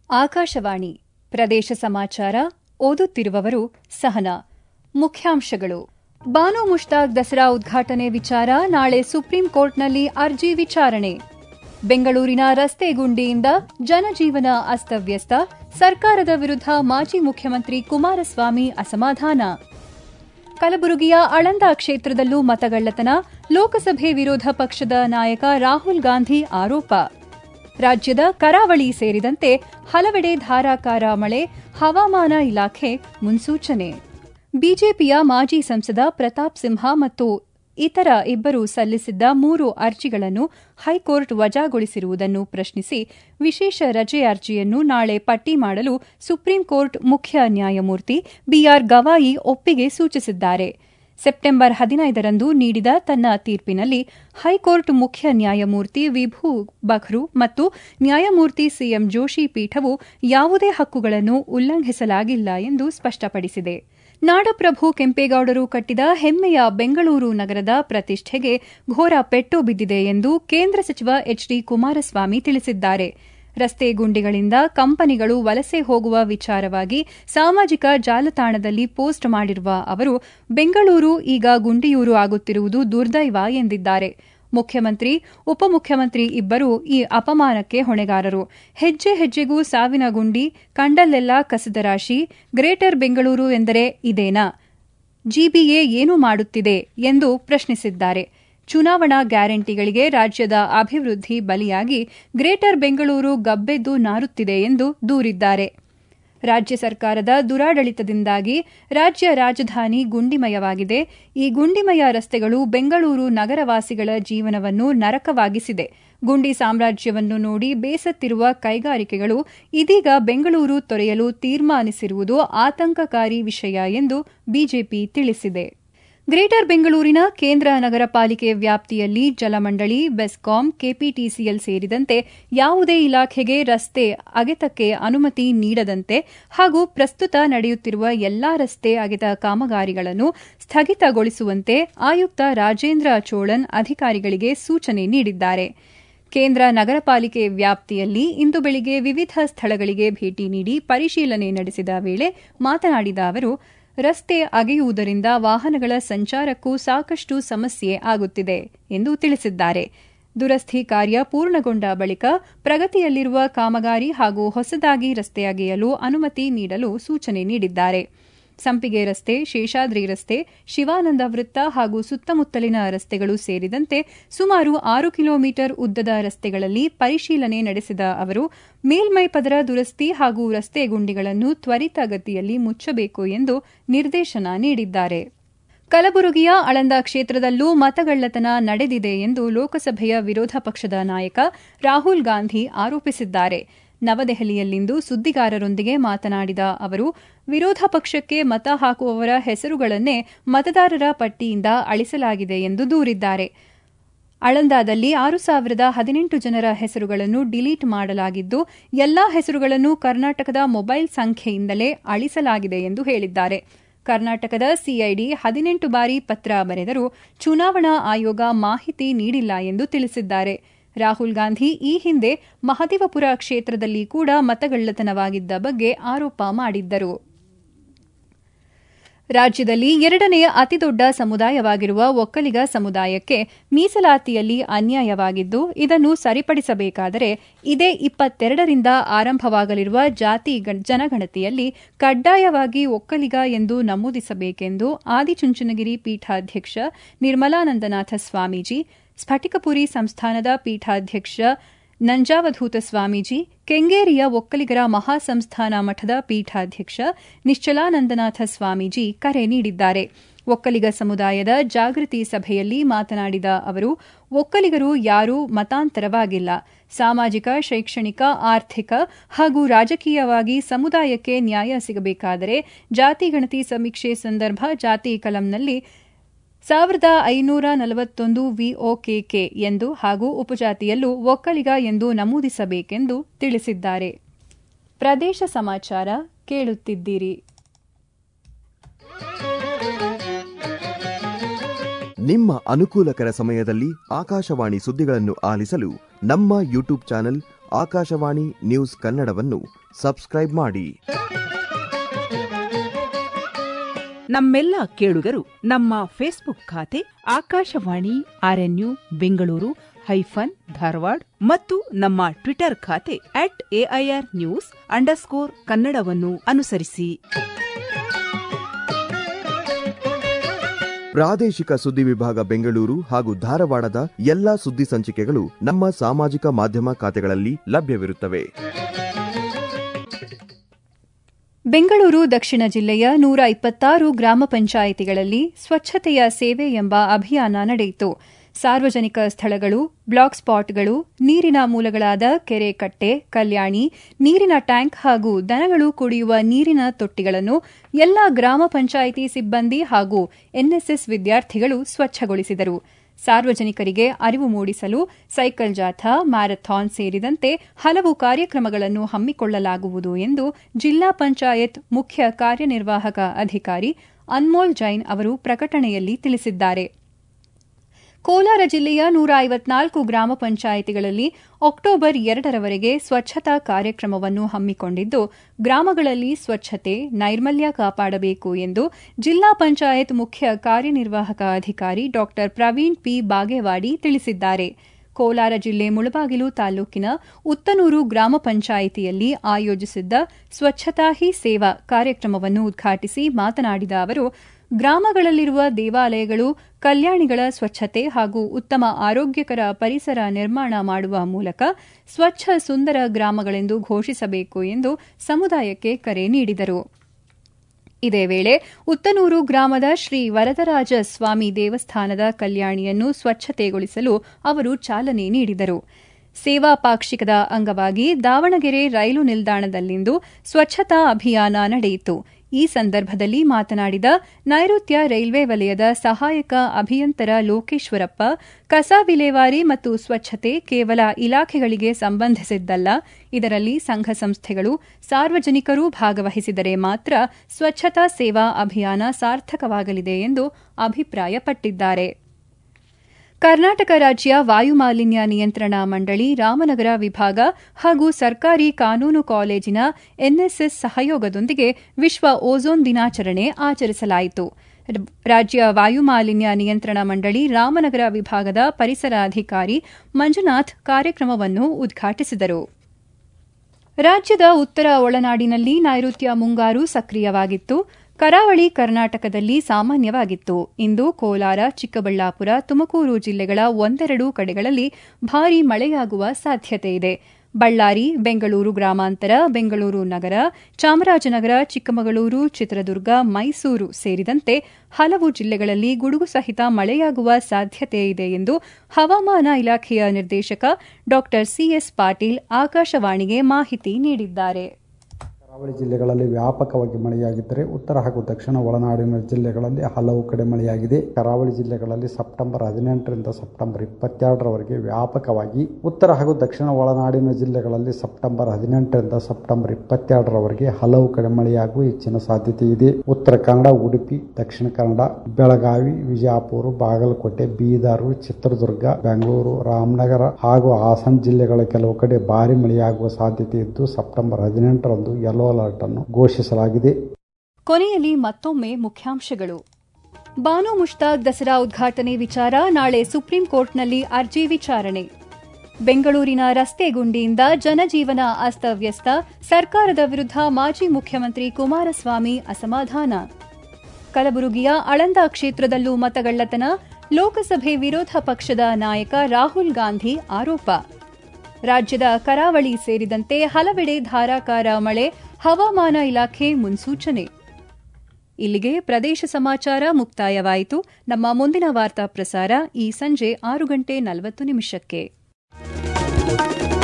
ಆಕಾಶವಾಣಿ ಪ್ರದೇಶ ಸಮಾಚಾರ ಓದುತ್ತಿರುವವರು ಸಹನಾ ಮುಖ್ಯಾಂಶಗಳು ಬಾನು ಮುಷ್ತಾಕ್ ದಸರಾ ಉದ್ಘಾಟನೆ ವಿಚಾರ ನಾಳೆ ಸುಪ್ರೀಂ ಕೋರ್ಟ್ನಲ್ಲಿ ಅರ್ಜಿ ವಿಚಾರಣೆ ಬೆಂಗಳೂರಿನ ರಸ್ತೆ ಗುಂಡಿಯಿಂದ ಜನಜೀವನ ಅಸ್ತವ್ಯಸ್ತ ಸರ್ಕಾರದ ವಿರುದ್ಧ ಮಾಜಿ ಮುಖ್ಯಮಂತ್ರಿ ಕುಮಾರಸ್ವಾಮಿ ಅಸಮಾಧಾನ ಕಲಬುರಗಿಯ ಆಳಂದ ಕ್ಷೇತ್ರದಲ್ಲೂ ಮತಗಳ್ಳತನ ಲೋಕಸಭೆ ವಿರೋಧ ಪಕ್ಷದ ನಾಯಕ ರಾಹುಲ್ ಗಾಂಧಿ ಆರೋಪ ರಾಜ್ಯದ ಕರಾವಳಿ ಸೇರಿದಂತೆ ಹಲವೆಡೆ ಧಾರಾಕಾರ ಮಳೆ ಹವಾಮಾನ ಇಲಾಖೆ ಮುನ್ಸೂಚನೆ ಬಿಜೆಪಿಯ ಮಾಜಿ ಸಂಸದ ಪ್ರತಾಪ್ ಸಿಂಹ ಮತ್ತು ಇತರ ಇಬ್ಬರು ಸಲ್ಲಿಸಿದ್ದ ಮೂರು ಅರ್ಜಿಗಳನ್ನು ಹೈಕೋರ್ಟ್ ವಜಾಗೊಳಿಸಿರುವುದನ್ನು ಪ್ರಶ್ನಿಸಿ ವಿಶೇಷ ರಜೆ ಅರ್ಜಿಯನ್ನು ನಾಳೆ ಪಟ್ಟಿ ಮಾಡಲು ಸುಪ್ರೀಂ ಕೋರ್ಟ್ ಮುಖ್ಯ ನ್ಯಾಯಮೂರ್ತಿ ಬಿಆರ್ ಗವಾಯಿ ಒಪ್ಪಿಗೆ ಸೂಚಿಸಿದ್ದಾರೆ ಸೆಪ್ಟೆಂಬರ್ ಹದಿನೈದರಂದು ನೀಡಿದ ತನ್ನ ತೀರ್ಪಿನಲ್ಲಿ ಹೈಕೋರ್ಟ್ ಮುಖ್ಯ ನ್ಯಾಯಮೂರ್ತಿ ವಿಭು ಬಖ್ರು ಮತ್ತು ನ್ಯಾಯಮೂರ್ತಿ ಸಿಎಂ ಜೋಶಿ ಪೀಠವು ಯಾವುದೇ ಹಕ್ಕುಗಳನ್ನು ಉಲ್ಲಂಘಿಸಲಾಗಿಲ್ಲ ಎಂದು ಸ್ಪಷ್ಟಪಡಿಸಿದೆ ನಾಡಪ್ರಭು ಕೆಂಪೇಗೌಡರು ಕಟ್ಟಿದ ಹೆಮ್ಮೆಯ ಬೆಂಗಳೂರು ನಗರದ ಪ್ರತಿಷ್ಠೆಗೆ ಘೋರ ಪೆಟ್ಟು ಬಿದ್ದಿದೆ ಎಂದು ಕೇಂದ್ರ ಸಚಿವ ಎಚ್ ಡಿ ಕುಮಾರಸ್ವಾಮಿ ತಿಳಿಸಿದ್ದಾರೆ ರಸ್ತೆ ಗುಂಡಿಗಳಿಂದ ಕಂಪನಿಗಳು ವಲಸೆ ಹೋಗುವ ವಿಚಾರವಾಗಿ ಸಾಮಾಜಿಕ ಜಾಲತಾಣದಲ್ಲಿ ಪೋಸ್ಟ್ ಮಾಡಿರುವ ಅವರು ಬೆಂಗಳೂರು ಈಗ ಗುಂಡಿಯೂರು ಆಗುತ್ತಿರುವುದು ದುರ್ದೈವ ಎಂದಿದ್ದಾರೆ ಮುಖ್ಯಮಂತ್ರಿ ಉಪಮುಖ್ಯಮಂತ್ರಿ ಇಬ್ಬರೂ ಈ ಅಪಮಾನಕ್ಕೆ ಹೊಣೆಗಾರರು ಹೆಜ್ಜೆ ಹೆಜ್ಜೆಗೂ ಸಾವಿನ ಗುಂಡಿ ಕಂಡಲ್ಲೆಲ್ಲ ಕಸದ ರಾಶಿ ಗ್ರೇಟರ್ ಬೆಂಗಳೂರು ಎಂದರೆ ಇದೇನಾ ಜಿಬಿಎ ಏನು ಮಾಡುತ್ತಿದೆ ಎಂದು ಪ್ರಶ್ನಿಸಿದ್ದಾರೆ ಚುನಾವಣಾ ಗ್ಯಾರಂಟಿಗಳಿಗೆ ರಾಜ್ಯದ ಅಭಿವೃದ್ಧಿ ಬಲಿಯಾಗಿ ಗ್ರೇಟರ್ ಬೆಂಗಳೂರು ಗಬ್ಬೆದ್ದು ನಾರುತ್ತಿದೆ ಎಂದು ದೂರಿದ್ದಾರೆ ರಾಜ್ಯ ಸರ್ಕಾರದ ದುರಾಡಳಿತದಿಂದಾಗಿ ರಾಜ್ಯ ರಾಜಧಾನಿ ಗುಂಡಿಮಯವಾಗಿದೆ ಈ ಗುಂಡಿಮಯ ರಸ್ತೆಗಳು ಬೆಂಗಳೂರು ನಗರವಾಸಿಗಳ ಜೀವನವನ್ನು ನರಕವಾಗಿಸಿದೆ ಗುಂಡಿ ಸಾಮ್ರಾಜ್ಯವನ್ನು ನೋಡಿ ಬೇಸತ್ತಿರುವ ಕೈಗಾರಿಕೆಗಳು ಇದೀಗ ಬೆಂಗಳೂರು ತೊರೆಯಲು ತೀರ್ಮಾನಿಸಿರುವುದು ಆತಂಕಕಾರಿ ವಿಷಯ ಎಂದು ಬಿಜೆಪಿ ತಿಳಿಸಿದೆ ಗ್ರೇಟರ್ ಬೆಂಗಳೂರಿನ ಕೇಂದ್ರ ನಗರ ಪಾಲಿಕೆ ವ್ಯಾಪ್ತಿಯಲ್ಲಿ ಜಲಮಂಡಳಿ ಬೆಸ್ಕಾಂ ಕೆಪಿಟಿಸಿಎಲ್ ಸೇರಿದಂತೆ ಯಾವುದೇ ಇಲಾಖೆಗೆ ರಸ್ತೆ ಅಗೆತಕ್ಕೆ ಅನುಮತಿ ನೀಡದಂತೆ ಹಾಗೂ ಪ್ರಸ್ತುತ ನಡೆಯುತ್ತಿರುವ ಎಲ್ಲಾ ರಸ್ತೆ ಅಗೆತ ಕಾಮಗಾರಿಗಳನ್ನು ಸ್ಥಗಿತಗೊಳಿಸುವಂತೆ ಆಯುಕ್ತ ರಾಜೇಂದ್ರ ಚೋಳನ್ ಅಧಿಕಾರಿಗಳಿಗೆ ಸೂಚನೆ ನೀಡಿದ್ದಾರೆ ಕೇಂದ್ರ ನಗರ ಪಾಲಿಕೆ ವ್ಯಾಪ್ತಿಯಲ್ಲಿ ಇಂದು ಬೆಳಿಗ್ಗೆ ವಿವಿಧ ಸ್ಥಳಗಳಿಗೆ ಭೇಟಿ ನೀಡಿ ಪರಿಶೀಲನೆ ನಡೆಸಿದ ವೇಳೆ ಮಾತನಾಡಿದ ಅವರು ರಸ್ತೆ ಅಗೆಯುವುದರಿಂದ ವಾಹನಗಳ ಸಂಚಾರಕ್ಕೂ ಸಾಕಷ್ಟು ಸಮಸ್ಯೆ ಆಗುತ್ತಿದೆ ಎಂದು ತಿಳಿಸಿದ್ದಾರೆ ದುರಸ್ತಿ ಕಾರ್ಯ ಪೂರ್ಣಗೊಂಡ ಬಳಿಕ ಪ್ರಗತಿಯಲ್ಲಿರುವ ಕಾಮಗಾರಿ ಹಾಗೂ ಹೊಸದಾಗಿ ರಸ್ತೆ ಅಗೆಯಲು ಅನುಮತಿ ನೀಡಲು ಸೂಚನೆ ನೀಡಿದ್ದಾರೆ ಸಂಪಿಗೆ ರಸ್ತೆ ಶೇಷಾದ್ರಿ ರಸ್ತೆ ಶಿವಾನಂದ ವೃತ್ತ ಹಾಗೂ ಸುತ್ತಮುತ್ತಲಿನ ರಸ್ತೆಗಳು ಸೇರಿದಂತೆ ಸುಮಾರು ಆರು ಕಿಲೋಮೀಟರ್ ಉದ್ದದ ರಸ್ತೆಗಳಲ್ಲಿ ಪರಿಶೀಲನೆ ನಡೆಸಿದ ಅವರು ಮೇಲ್ಮೈ ಪದರ ದುರಸ್ತಿ ಹಾಗೂ ರಸ್ತೆ ಗುಂಡಿಗಳನ್ನು ತ್ವರಿತಗತಿಯಲ್ಲಿ ಮುಚ್ಚಬೇಕು ಎಂದು ನಿರ್ದೇಶನ ನೀಡಿದ್ದಾರೆ ಕಲಬುರಗಿಯ ಆಳಂದ ಕ್ಷೇತ್ರದಲ್ಲೂ ಮತಗಳ್ಳತನ ನಡೆದಿದೆ ಎಂದು ಲೋಕಸಭೆಯ ವಿರೋಧ ಪಕ್ಷದ ನಾಯಕ ರಾಹುಲ್ ಗಾಂಧಿ ಆರೋಪಿಸಿದ್ದಾರೆ ನವದೆಹಲಿಯಲ್ಲಿಂದು ಸುದ್ದಿಗಾರರೊಂದಿಗೆ ಮಾತನಾಡಿದ ಅವರು ವಿರೋಧ ಪಕ್ಷಕ್ಕೆ ಮತ ಹಾಕುವವರ ಹೆಸರುಗಳನ್ನೇ ಮತದಾರರ ಪಟ್ಟಿಯಿಂದ ಅಳಿಸಲಾಗಿದೆ ಎಂದು ದೂರಿದ್ದಾರೆ ಆಳಂದಾದಲ್ಲಿ ಆರು ಸಾವಿರದ ಹದಿನೆಂಟು ಜನರ ಹೆಸರುಗಳನ್ನು ಡಿಲೀಟ್ ಮಾಡಲಾಗಿದ್ದು ಎಲ್ಲಾ ಹೆಸರುಗಳನ್ನು ಕರ್ನಾಟಕದ ಮೊಬೈಲ್ ಸಂಖ್ಯೆಯಿಂದಲೇ ಅಳಿಸಲಾಗಿದೆ ಎಂದು ಹೇಳಿದ್ದಾರೆ ಕರ್ನಾಟಕದ ಸಿಐಡಿ ಹದಿನೆಂಟು ಬಾರಿ ಪತ್ರ ಬರೆದರೂ ಚುನಾವಣಾ ಆಯೋಗ ಮಾಹಿತಿ ನೀಡಿಲ್ಲ ಎಂದು ತಿಳಿಸಿದ್ದಾರೆ ರಾಹುಲ್ ಗಾಂಧಿ ಈ ಹಿಂದೆ ಮಹದೇವಪುರ ಕ್ಷೇತ್ರದಲ್ಲಿ ಕೂಡ ಮತಗಳ್ಳತನವಾಗಿದ್ದ ಬಗ್ಗೆ ಆರೋಪ ಮಾಡಿದ್ದರು ರಾಜ್ಯದಲ್ಲಿ ಎರಡನೇ ಅತಿದೊಡ್ಡ ಸಮುದಾಯವಾಗಿರುವ ಒಕ್ಕಲಿಗ ಸಮುದಾಯಕ್ಕೆ ಮೀಸಲಾತಿಯಲ್ಲಿ ಅನ್ಯಾಯವಾಗಿದ್ದು ಇದನ್ನು ಸರಿಪಡಿಸಬೇಕಾದರೆ ಇದೇ ಇಪ್ಪತ್ತೆರಡರಿಂದ ಆರಂಭವಾಗಲಿರುವ ಜಾತಿ ಜನಗಣತಿಯಲ್ಲಿ ಕಡ್ಡಾಯವಾಗಿ ಒಕ್ಕಲಿಗ ಎಂದು ನಮೂದಿಸಬೇಕೆಂದು ಆದಿಚುಂಚನಗಿರಿ ಪೀಠಾಧ್ಯಕ್ಷ ನಿರ್ಮಲಾನಂದನಾಥ ಸ್ವಾಮೀಜಿ ಸ್ಫಟಿಕಪುರಿ ಸಂಸ್ಥಾನದ ಪೀಠಾಧ್ಯಕ್ಷ ನಂಜಾವಧೂತ ಸ್ವಾಮೀಜಿ ಕೆಂಗೇರಿಯ ಒಕ್ಕಲಿಗರ ಮಹಾಸಂಸ್ಥಾನ ಮಠದ ಪೀಠಾಧ್ಯಕ್ಷ ನಿಶ್ಚಲಾನಂದನಾಥ ಸ್ವಾಮೀಜಿ ಕರೆ ನೀಡಿದ್ದಾರೆ ಒಕ್ಕಲಿಗ ಸಮುದಾಯದ ಜಾಗೃತಿ ಸಭೆಯಲ್ಲಿ ಮಾತನಾಡಿದ ಅವರು ಒಕ್ಕಲಿಗರು ಯಾರೂ ಮತಾಂತರವಾಗಿಲ್ಲ ಸಾಮಾಜಿಕ ಶೈಕ್ಷಣಿಕ ಆರ್ಥಿಕ ಹಾಗೂ ರಾಜಕೀಯವಾಗಿ ಸಮುದಾಯಕ್ಕೆ ನ್ಯಾಯ ಸಿಗಬೇಕಾದರೆ ಜಾತಿ ಗಣತಿ ಸಮೀಕ್ಷೆ ಸಂದರ್ಭ ಜಾತಿ ಕಲಂನಲ್ಲಿ ಸಾವಿರದ ಐನೂರ ನಲವತ್ತೊಂದು ವಿಒಕೆಕೆ ಎಂದು ಹಾಗೂ ಉಪಜಾತಿಯಲ್ಲೂ ಒಕ್ಕಲಿಗ ಎಂದು ನಮೂದಿಸಬೇಕೆಂದು ತಿಳಿಸಿದ್ದಾರೆ ಪ್ರದೇಶ ಸಮಾಚಾರ ಕೇಳುತ್ತಿದ್ದೀರಿ ನಿಮ್ಮ ಅನುಕೂಲಕರ ಸಮಯದಲ್ಲಿ ಆಕಾಶವಾಣಿ ಸುದ್ದಿಗಳನ್ನು ಆಲಿಸಲು ನಮ್ಮ ಯೂಟ್ಯೂಬ್ ಚಾನೆಲ್ ಆಕಾಶವಾಣಿ ನ್ಯೂಸ್ ಕನ್ನಡವನ್ನು ಸಬ್ಸ್ಕ್ರೈಬ್ ಮಾಡಿ ನಮ್ಮೆಲ್ಲ ಕೇಳುಗರು ನಮ್ಮ ಫೇಸ್ಬುಕ್ ಖಾತೆ ಆಕಾಶವಾಣಿ ಆರ್ಎನ್ಯು ಬೆಂಗಳೂರು ಹೈಫನ್ ಧಾರವಾಡ ಮತ್ತು ನಮ್ಮ ಟ್ವಿಟರ್ ಖಾತೆ ಅಟ್ ಎಐಆರ್ ನ್ಯೂಸ್ ಅಂಡರ್ಸ್ಕೋರ್ ಕನ್ನಡವನ್ನು ಅನುಸರಿಸಿ ಪ್ರಾದೇಶಿಕ ಸುದ್ದಿ ವಿಭಾಗ ಬೆಂಗಳೂರು ಹಾಗೂ ಧಾರವಾಡದ ಎಲ್ಲಾ ಸುದ್ದಿ ಸಂಚಿಕೆಗಳು ನಮ್ಮ ಸಾಮಾಜಿಕ ಮಾಧ್ಯಮ ಖಾತೆಗಳಲ್ಲಿ ಲಭ್ಯವಿರುತ್ತವೆ ಬೆಂಗಳೂರು ದಕ್ಷಿಣ ಜಿಲ್ಲೆಯ ನೂರ ಇಪ್ಪತ್ತಾರು ಗ್ರಾಮ ಪಂಚಾಯಿತಿಗಳಲ್ಲಿ ಸ್ವಚ್ಛತೆಯ ಸೇವೆ ಎಂಬ ಅಭಿಯಾನ ನಡೆಯಿತು ಸಾರ್ವಜನಿಕ ಸ್ಥಳಗಳು ಬ್ಲಾಕ್ ಸ್ಪಾಟ್ಗಳು ನೀರಿನ ಮೂಲಗಳಾದ ಕೆರೆ ಕಟ್ಟೆ ಕಲ್ಯಾಣಿ ನೀರಿನ ಟ್ಯಾಂಕ್ ಹಾಗೂ ದನಗಳು ಕುಡಿಯುವ ನೀರಿನ ತೊಟ್ಟಿಗಳನ್ನು ಎಲ್ಲಾ ಗ್ರಾಮ ಪಂಚಾಯಿತಿ ಸಿಬ್ಬಂದಿ ಹಾಗೂ ಎನ್ಎಸ್ಎಸ್ ವಿದ್ಯಾರ್ಥಿಗಳು ಸ್ವಚ್ಛಗೊಳಿಸಿದರು ಸಾರ್ವಜನಿಕರಿಗೆ ಅರಿವು ಮೂಡಿಸಲು ಸೈಕಲ್ ಜಾಥಾ ಮ್ಯಾರಥಾನ್ ಸೇರಿದಂತೆ ಹಲವು ಕಾರ್ಯಕ್ರಮಗಳನ್ನು ಹಮ್ಮಿಕೊಳ್ಳಲಾಗುವುದು ಎಂದು ಜಿಲ್ಲಾ ಪಂಚಾಯತ್ ಮುಖ್ಯ ಕಾರ್ಯನಿರ್ವಾಹಕ ಅಧಿಕಾರಿ ಅನ್ಮೋಲ್ ಜೈನ್ ಅವರು ಪ್ರಕಟಣೆಯಲ್ಲಿ ತಿಳಿಸಿದ್ದಾರೆ ಕೋಲಾರ ಜಿಲ್ಲೆಯ ನೂರ ಐವತ್ನಾಲ್ಕು ಗ್ರಾಮ ಪಂಚಾಯಿತಿಗಳಲ್ಲಿ ಅಕ್ಟೋಬರ್ ಎರಡರವರೆಗೆ ಸ್ವಚ್ಛತಾ ಕಾರ್ಯಕ್ರಮವನ್ನು ಹಮ್ಮಿಕೊಂಡಿದ್ದು ಗ್ರಾಮಗಳಲ್ಲಿ ಸ್ವಚ್ಛತೆ ನೈರ್ಮಲ್ಯ ಕಾಪಾಡಬೇಕು ಎಂದು ಜಿಲ್ಲಾ ಪಂಚಾಯತ್ ಮುಖ್ಯ ಕಾರ್ಯನಿರ್ವಾಹಕ ಅಧಿಕಾರಿ ಡಾ ಪ್ರವೀಣ್ ಪಿ ಬಾಗೇವಾಡಿ ತಿಳಿಸಿದ್ದಾರೆ ಕೋಲಾರ ಜಿಲ್ಲೆ ಮುಳಬಾಗಿಲು ತಾಲೂಕಿನ ಉತ್ತನೂರು ಗ್ರಾಮ ಪಂಚಾಯಿತಿಯಲ್ಲಿ ಆಯೋಜಿಸಿದ್ದ ಸ್ವಚ್ಛತಾ ಹಿ ಸೇವಾ ಕಾರ್ಯಕ್ರಮವನ್ನು ಉದ್ಘಾಟಿಸಿ ಮಾತನಾಡಿದ ಅವರು ಗ್ರಾಮಗಳಲ್ಲಿರುವ ದೇವಾಲಯಗಳು ಕಲ್ಯಾಣಿಗಳ ಸ್ವಚ್ಛತೆ ಹಾಗೂ ಉತ್ತಮ ಆರೋಗ್ಯಕರ ಪರಿಸರ ನಿರ್ಮಾಣ ಮಾಡುವ ಮೂಲಕ ಸ್ವಚ್ಛ ಸುಂದರ ಗ್ರಾಮಗಳೆಂದು ಘೋಷಿಸಬೇಕು ಎಂದು ಸಮುದಾಯಕ್ಕೆ ಕರೆ ನೀಡಿದರು ಇದೇ ವೇಳೆ ಉತ್ತನೂರು ಗ್ರಾಮದ ಶ್ರೀ ವರದರಾಜ ಸ್ವಾಮಿ ದೇವಸ್ಥಾನದ ಕಲ್ಯಾಣಿಯನ್ನು ಸ್ವಚ್ಛತೆಗೊಳಿಸಲು ಅವರು ಚಾಲನೆ ನೀಡಿದರು ಸೇವಾ ಪಾಕ್ಷಿಕದ ಅಂಗವಾಗಿ ದಾವಣಗೆರೆ ರೈಲು ನಿಲ್ದಾಣದಲ್ಲಿಂದು ಸ್ವಚ್ಛತಾ ಅಭಿಯಾನ ನಡೆಯಿತು ಈ ಸಂದರ್ಭದಲ್ಲಿ ಮಾತನಾಡಿದ ನೈಋತ್ಯ ರೈಲ್ವೆ ವಲಯದ ಸಹಾಯಕ ಅಭಿಯಂತರ ಲೋಕೇಶ್ವರಪ್ಪ ಕಸ ವಿಲೇವಾರಿ ಮತ್ತು ಸ್ವಚ್ಛತೆ ಕೇವಲ ಇಲಾಖೆಗಳಿಗೆ ಸಂಬಂಧಿಸಿದ್ದಲ್ಲ ಇದರಲ್ಲಿ ಸಂಘ ಸಂಸ್ಥೆಗಳು ಸಾರ್ವಜನಿಕರೂ ಭಾಗವಹಿಸಿದರೆ ಮಾತ್ರ ಸ್ವಚ್ಛತಾ ಸೇವಾ ಅಭಿಯಾನ ಸಾರ್ಥಕವಾಗಲಿದೆ ಎಂದು ಅಭಿಪ್ರಾಯಪಟ್ಟಿದ್ದಾರೆ ಕರ್ನಾಟಕ ರಾಜ್ಯ ವಾಯುಮಾಲಿನ್ಯ ನಿಯಂತ್ರಣ ಮಂಡಳಿ ರಾಮನಗರ ವಿಭಾಗ ಹಾಗೂ ಸರ್ಕಾರಿ ಕಾನೂನು ಕಾಲೇಜಿನ ಎನ್ಎಸ್ಎಸ್ ಸಹಯೋಗದೊಂದಿಗೆ ವಿಶ್ವ ಓಝೋನ್ ದಿನಾಚರಣೆ ಆಚರಿಸಲಾಯಿತು ರಾಜ್ಯ ವಾಯುಮಾಲಿನ್ಯ ನಿಯಂತ್ರಣ ಮಂಡಳಿ ರಾಮನಗರ ವಿಭಾಗದ ಪರಿಸರ ಅಧಿಕಾರಿ ಮಂಜುನಾಥ್ ಕಾರ್ಯಕ್ರಮವನ್ನು ಉದ್ಘಾಟಿಸಿದರು ರಾಜ್ಯದ ಉತ್ತರ ಒಳನಾಡಿನಲ್ಲಿ ನೈಋತ್ಯ ಮುಂಗಾರು ಸಕ್ರಿಯವಾಗಿತ್ತು ಕರಾವಳಿ ಕರ್ನಾಟಕದಲ್ಲಿ ಸಾಮಾನ್ಯವಾಗಿತ್ತು ಇಂದು ಕೋಲಾರ ಚಿಕ್ಕಬಳ್ಳಾಪುರ ತುಮಕೂರು ಜಿಲ್ಲೆಗಳ ಒಂದೆರಡು ಕಡೆಗಳಲ್ಲಿ ಭಾರೀ ಮಳೆಯಾಗುವ ಸಾಧ್ಯತೆಯಿದೆ ಬಳ್ಳಾರಿ ಬೆಂಗಳೂರು ಗ್ರಾಮಾಂತರ ಬೆಂಗಳೂರು ನಗರ ಚಾಮರಾಜನಗರ ಚಿಕ್ಕಮಗಳೂರು ಚಿತ್ರದುರ್ಗ ಮೈಸೂರು ಸೇರಿದಂತೆ ಹಲವು ಜಿಲ್ಲೆಗಳಲ್ಲಿ ಗುಡುಗು ಸಹಿತ ಮಳೆಯಾಗುವ ಸಾಧ್ಯತೆಯಿದೆ ಎಂದು ಹವಾಮಾನ ಇಲಾಖೆಯ ನಿರ್ದೇಶಕ ಡಾ ಸಿಎಸ್ ಪಾಟೀಲ್ ಆಕಾಶವಾಣಿಗೆ ಮಾಹಿತಿ ನೀಡಿದ್ದಾರೆ ಕರಾವಳಿ ಜಿಲ್ಲೆಗಳಲ್ಲಿ ವ್ಯಾಪಕವಾಗಿ ಮಳೆಯಾಗಿದ್ದರೆ ಉತ್ತರ ಹಾಗೂ ದಕ್ಷಿಣ ಒಳನಾಡಿನ ಜಿಲ್ಲೆಗಳಲ್ಲಿ ಹಲವು ಕಡೆ ಮಳೆಯಾಗಿದೆ ಕರಾವಳಿ ಜಿಲ್ಲೆಗಳಲ್ಲಿ ಸೆಪ್ಟೆಂಬರ್ ಹದಿನೆಂಟರಿಂದ ಸೆಪ್ಟೆಂಬರ್ ಇಪ್ಪತ್ತೆರಡರವರೆಗೆ ವ್ಯಾಪಕವಾಗಿ ಉತ್ತರ ಹಾಗೂ ದಕ್ಷಿಣ ಒಳನಾಡಿನ ಜಿಲ್ಲೆಗಳಲ್ಲಿ ಸೆಪ್ಟೆಂಬರ್ ಹದಿನೆಂಟರಿಂದ ಸೆಪ್ಟೆಂಬರ್ ಇಪ್ಪತ್ತೆರಡರವರೆಗೆ ಹಲವು ಕಡೆ ಮಳೆಯಾಗುವ ಹೆಚ್ಚಿನ ಸಾಧ್ಯತೆ ಇದೆ ಉತ್ತರ ಕನ್ನಡ ಉಡುಪಿ ದಕ್ಷಿಣ ಕನ್ನಡ ಬೆಳಗಾವಿ ವಿಜಯಪುರ ಬಾಗಲಕೋಟೆ ಬೀದರ್ ಚಿತ್ರದುರ್ಗ ಬೆಂಗಳೂರು ರಾಮನಗರ ಹಾಗೂ ಹಾಸನ ಜಿಲ್ಲೆಗಳ ಕೆಲವು ಕಡೆ ಭಾರಿ ಮಳೆಯಾಗುವ ಸಾಧ್ಯತೆ ಇದ್ದು ಸೆಪ್ಟೆಂಬರ್ ಹದಿನೆಂಟರಂದು ಯೆಲ್ಲೋ ಅಲರ್ಟ್ ಅನ್ನು ಘೋಷಿಸಲಾಗಿದೆ ಕೊನೆಯಲ್ಲಿ ಮತ್ತೊಮ್ಮೆ ಮುಖ್ಯಾಂಶಗಳು ಬಾನು ಮುಷ್ತಾಕ್ ದಸರಾ ಉದ್ಘಾಟನೆ ವಿಚಾರ ನಾಳೆ ಸುಪ್ರೀಂ ಕೋರ್ಟ್ನಲ್ಲಿ ಅರ್ಜಿ ವಿಚಾರಣೆ ಬೆಂಗಳೂರಿನ ರಸ್ತೆ ಗುಂಡಿಯಿಂದ ಜನಜೀವನ ಅಸ್ತವ್ಯಸ್ತ ಸರ್ಕಾರದ ವಿರುದ್ಧ ಮಾಜಿ ಮುಖ್ಯಮಂತ್ರಿ ಕುಮಾರಸ್ವಾಮಿ ಅಸಮಾಧಾನ ಕಲಬುರಗಿಯ ಆಳಂದ ಕ್ಷೇತ್ರದಲ್ಲೂ ಮತಗಳ್ಳತನ ಲೋಕಸಭೆ ವಿರೋಧ ಪಕ್ಷದ ನಾಯಕ ರಾಹುಲ್ ಗಾಂಧಿ ಆರೋಪ ರಾಜ್ಯದ ಕರಾವಳಿ ಸೇರಿದಂತೆ ಹಲವೆಡೆ ಧಾರಾಕಾರ ಮಳೆ ಹವಾಮಾನ ಇಲಾಖೆ ಮುನ್ಸೂಚನೆ ಇಲ್ಲಿಗೆ ಪ್ರದೇಶ ಸಮಾಚಾರ ಮುಕ್ತಾಯವಾಯಿತು ನಮ್ಮ ಮುಂದಿನ ವಾರ್ತಾ ಪ್ರಸಾರ ಈ ಸಂಜೆ ಆರು ಗಂಟೆ ನಲವತ್ತು ನಿಮಿಷಕ್ಕೆ